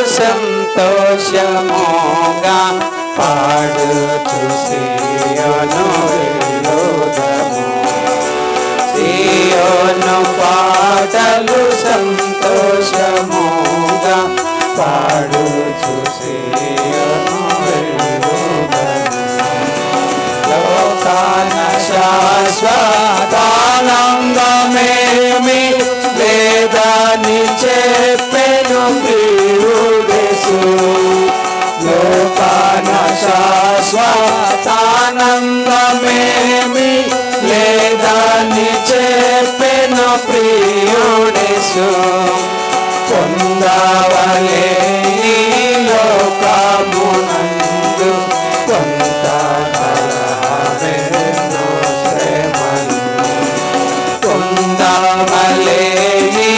సంతోషముగా పాడుచు సియోను వెళ్ళుదము సియోను పాటలు సంతోషముగా పాడుచు సియోను వెళ్ళుదము లోకాన శాశ్వతానందమేమి వేదాన్ని చెప్పెను ప్రియుడేసు లోకాన శాశ్వతానందమేమి వేదాన్ని చెప్పెను ప్రియుడేసు పొందవలే ఈ లోకమునందు కొంత కలహరెన్నో శ్రమలు. పొందవలే ఈ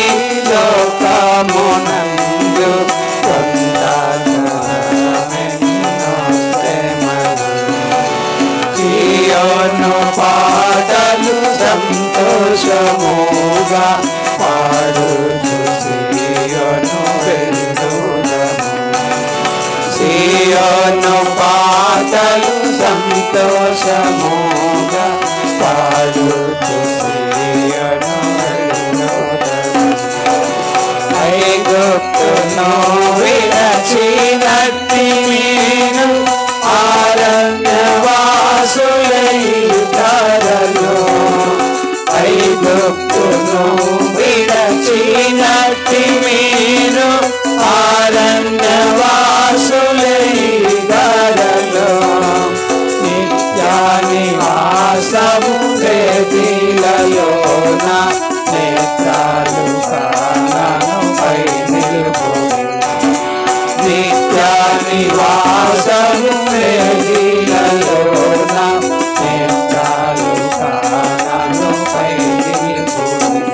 లోకమునందు కొంత కలహరెన్నో శ్రమలు. జీవను పాటలు సంతోషముగా పాడుచు సియోను వెళ్ళుదము సియోను పాటలు సంతోషముగా పాడుచు సియోను వెళ్ళుదము ఐగుప్తును విరచినట్టి మీను ఆరణ్యవాసులైతారలు ఐగుప్తును విరచినట్టి మీను ఆరణ్యవాసులైతారలు నిత్యానివాసము వేదిలలోన నేత్రాలు కాలను పై నిలుపు నిత్యానివాసము వేదిలలోన నేత్రాలు కాలను పై నిలుపు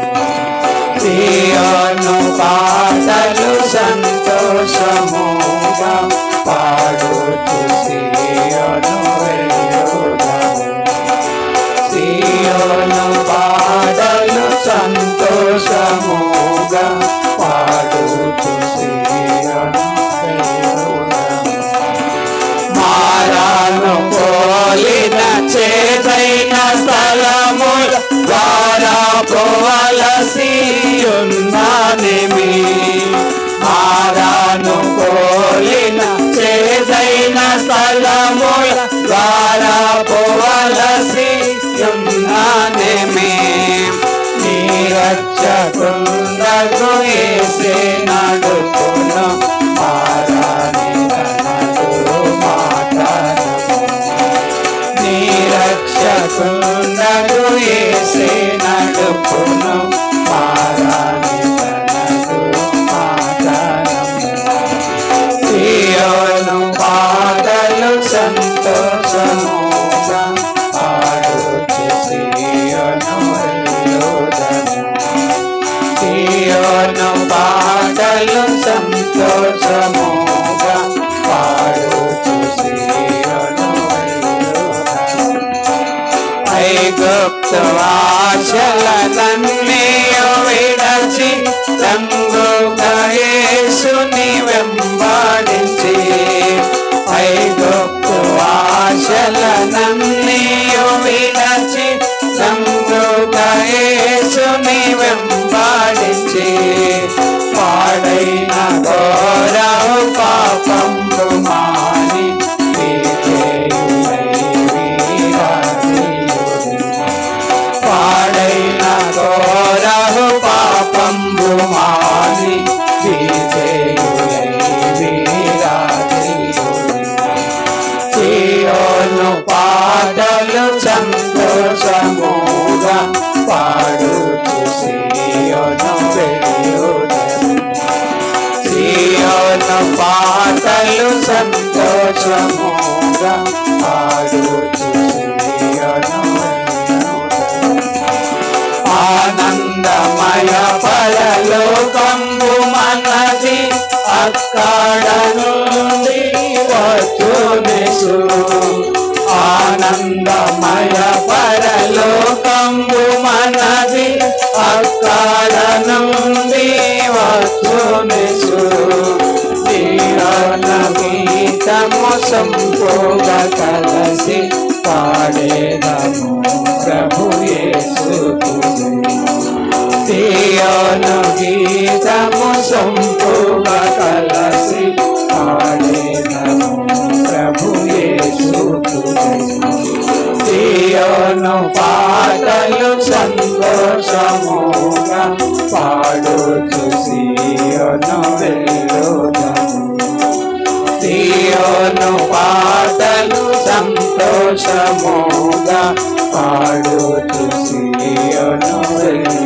సియోను పాటలు సంతోషముగా పాడుచు సియోను వెళ్ళుదము సియోను పాటలు సంతోషముగా పాడుచు సియోను వెళ్ళుదము మారాను పోలిన చేతైన స్థలముల ద్వారా పోవలసి ఉన్నానిమి మారాను పోలిన చేతైన స్థలముల ద్వారా పోవలసి ఉన్నానిమి నీ రక్షకుండకు ఏసే నడుపును మారాని నడు మాటను నీ రక్షకుండకు ఏసే నడుపును మారాని తనదు మాటను సియోను పాటలు సంతోషముగా పాడుచు సియోను వెళ్ళుదము సియోను పాటలు సంతోషముగా పాడుచు సియోను వెళ్ళుదము ఐగుప్త ఆశలనన్నీయు విడచి రంగుయేసుని వెంబడించి ఐగుప్త ఆశలనన్నీయు విడచి రంగుయేసుని వెంబడించి పాడైన ఘోరవు పాపంబు మాని విజయులై వీరాజీయులు. పాడైన ఘోరవు పాపంబు మాని విజయులై వీరాజీయులు. సియోను పాటలు సంతోషముగా పాడుచు సియోను వెళ్ళుదము సియోను పాటలు సంతోషముగా పాడుచు సియోను వెళ్ళుదము ఆనందమయ పరలోకంబు మనది అక్కడ నుండి వచ్చునిసు ఆనందమయ పరలోకంబు మనది అక్కడ నుండి వచ్చునిసు గీతము సంపుగా కలసి పాడేదము ప్రభు యేసుకు తీయను గీతము సంపుగా కలసి పాడేదము ప్రభు యేసుకు తీయను పాటలు సంతోషముగా పాడుచు సీయను వెళ్ళుదము తీయను పాటలు సంతోషముగా పాడుచు సీయను వెళ్ళుదము